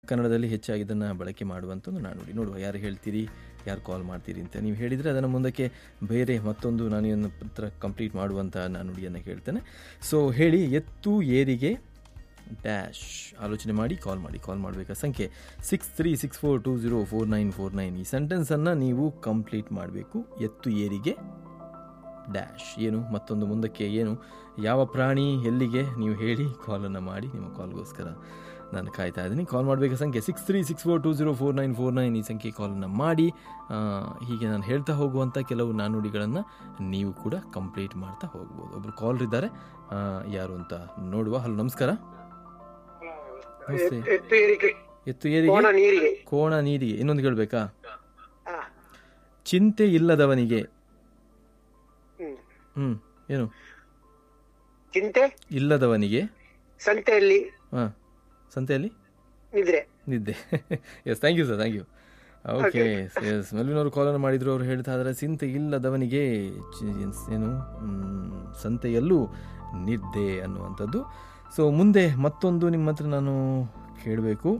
ಕನ್ನಡದಲ್ಲಿ ಹೆಚ್ಚಾಗಿ ಇದನ್ನು ಬಳಕೆ ಮಾಡುವಂಥ ಒಂದು ನಾನುಡಿ ನೋಡುವ ಯಾರು ಹೇಳ್ತೀರಿ ಯಾರು ಕಾಲ್ ಮಾಡ್ತೀರಿ ಅಂತ ನೀವು ಹೇಳಿದರೆ ಅದನ್ನು ಮುಂದಕ್ಕೆ ಬೇರೆ ಮತ್ತೊಂದು ನಾನು ಇದನ್ನು ಪತ್ರ ಕಂಪ್ಲೀಟ್ ಮಾಡುವಂಥ ನಾನುಡಿಯನ್ನು ಹೇಳ್ತೇನೆ ಸೊ ಹೇಳಿ ಎತ್ತು ಏರಿಗೆ ಡ್ಯಾಶ್ ಆಲೋಚನೆ ಮಾಡಿ ಕಾಲ್ ಮಾಡಿ ಕಾಲ್ ಮಾಡಬೇಕಾ ಸಂಖ್ಯೆ six three six four two zero four nine four nine ಈ ಸೆಂಟೆನ್ಸನ್ನು ನೀವು ಕಂಪ್ಲೀಟ್ ಮಾಡಬೇಕು ಎತ್ತು ಏರಿಗೆ ಡ್ಯಾಶ್ ಏನು ಮತ್ತೊಂದು ಮುಂದಕ್ಕೆ ಏನು ಯಾವ ಪ್ರಾಣಿ ಎಲ್ಲಿಗೆ ನೀವು ಹೇಳಿ ಕಾಲನ್ನು ಮಾಡಿ ನಿಮ್ಮ ಕಾಲ್ಗೋಸ್ಕರ ನಾನು ಕಾಯ್ತಾ ಇದ್ದೀನಿ ಕಾಲ್ ಮಾಡಬೇಕಾ ಸಂಖ್ಯೆ six three six four two zero four nine four nine ಈ ಸಂಖ್ಯೆ ಕಾಲನ್ನು ಮಾಡಿ ಆ, ಹೀಗೆ ನಾನು ಹೇಳ್ತಾ ಹೋಗುವಂಥ ಕೆಲವು ನಾನುಡಿಗಳನ್ನು ನೀವು ಕೂಡ ಕಂಪ್ಲೀಟ್ ಮಾಡ್ತಾ ಹೋಗ್ಬೋದು ಒಬ್ಬರು ಕಾಲ್ ಇದ್ದಾರೆ ಆ, ಯಾರು ಅಂತ ನೋಡುವ ಹಲೋ ನಮಸ್ಕಾರ ನಮಸ್ತೆ. ಎತ್- ಎತ್ತು ಏರಿಕೆ ಎತ್ತು ಏರಿಗೆ ಕೋಣ ನೀರಿಗೆ ಕೋಣ ನೀರಿಗೆ ಇನ್ನೊಂದು ಕೇಳಬೇಕಾ ಆ, ಚಿಂತೆ ಇಲ್ಲದವನಿಗೆ ಹ್ಮ್. ಹ್ಞೂ ಏನು ಚಿಂತೆ ಇಲ್ಲದವನಿಗೆ ಸಂತೆಯಲ್ಲಿ ಹಾಂ ಸಂತೆಯಲ್ಲಿ ನಿದ್ರೆ ನಿದ್ದೆ yes thank you sir thank you okay yes ಮೆಲ್ವಿನವರು ಕಾಲನ್ನು ಮಾಡಿದ್ರು ಅವರು ಹೇಳ್ತಾ ಇದ್ದಾರೆ ಚಿಂತೆ ಇಲ್ಲದವನಿಗೆ ಚಿ- ಏನು ಮ್, ಸಂತೆಯಲ್ಲೂ ನಿದ್ದೆ ಅನ್ನುವಂಥದ್ದು ಸೊ ಮುಂದೆ ಮತ್ತೊಂದು ನಿಮ್ಮ ಹತ್ರ ನಾನು ಕೇಳಬೇಕು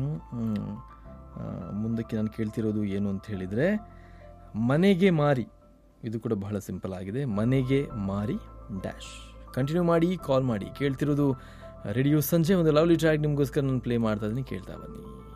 ಮುಂದಕ್ಕೆ ನಾನು ಕೇಳ್ತಿರೋದು ಏನು ಅಂತ ಹೇಳಿದರೆ ಮನೆಗೆ ಮಾರಿ ಇದು ಕೂಡ ಬಹಳ ಸಿಂಪಲ್ ಆಗಿದೆ ಮನೆಗೆ ಮಾರಿ ಡ್ಯಾಶ್ ಕಂಟಿನ್ಯೂ ಮಾಡಿ ಕಾಲ್ ಮಾಡಿ ಕೇಳ್ತಿರೋದು ರೇಡಿಯೋ ಸಂಜೆ ಒಂದು ಲವ್ಲಿ ಟ್ರ್ಯಾಕ್ ನಿಮಗೋಸ್ಕರ ನಾನು ಪ್ಲೇ ಮಾಡ್ತಾ ಇದ್ದೀನಿ ಕೇಳ್ತಾ ಬನ್ನಿ